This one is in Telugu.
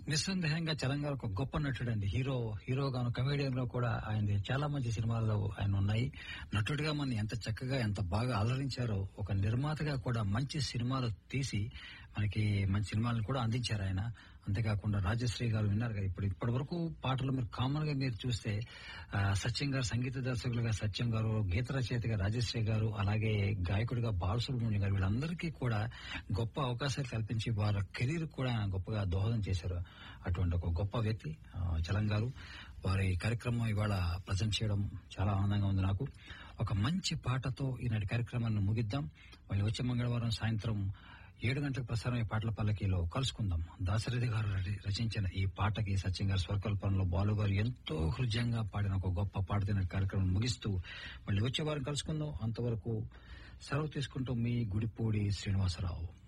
నిస్సందేహంగా తెలంగాణ ఒక గొప్ప నటుడు అండి హీరో హీరోగాను కమేడియన్ లో కూడా ఆయన చాలా మంచి సినిమాల్లో ఆయన ఉన్నాయి నటుడిగా మన ఎంత చక్కగా ఎంత బాగా అలరించారో ఒక నిర్మాతగా కూడా మంచి సినిమాలు తీసి మనకి మంచి సినిమాలను కూడా అందించారు ఆయన అంతేకాకుండా రాజశ్రీ గారు విన్నారు కదా ఇప్పుడు ఇప్పటి వరకు పాటలు మీరు కామన్ గా మీరు చూస్తే ఆ, సత్యం గారు సంగీత దర్శకులుగా సత్యం గారు గీత రచయితగా రాజశ్రీ గారు అలాగే గాయకుడిగా బాలసుబ్రహ్మణ్యం గారు వీళ్ళందరికీ కూడా గొప్ప అవకాశాలు కల్పించి వారి కెరీర్ కూడా ఆయన గొప్పగా దోహదం చేశారు అటువంటి ఒక గొప్ప వ్యక్తి ఆ, చలం గారు వారి కార్యక్రమం ఇవాళ ప్రజెంట్ చేయడం చాలా ఆనందంగా ఉంది నాకు ఒక మంచి పాటతో ఈనాటి కార్యక్రమాన్ని ముగిద్దాం మళ్ళీ వచ్చే మంగళవారం సాయంత్రం ఏడు గంటలకు ప్రసారం ఈ పాటల పల్లకీలో కలుసుకుందాం దాశరథి గారు రచి- రచించిన ఈ పాటకి సత్యం గారు స్వరకల్పనలో బాలు గారు ఎంతో హృదయంగా పాడిన ఒక గొప్ప పాట తిన కార్యక్రమం ముగిస్తూ మళ్ళీ వచ్చే వారం కలుసుకుందాం అంతవరకు సెలవు తీసుకుంటూ మీ గుడిపూడి శ్రీనివాసరావు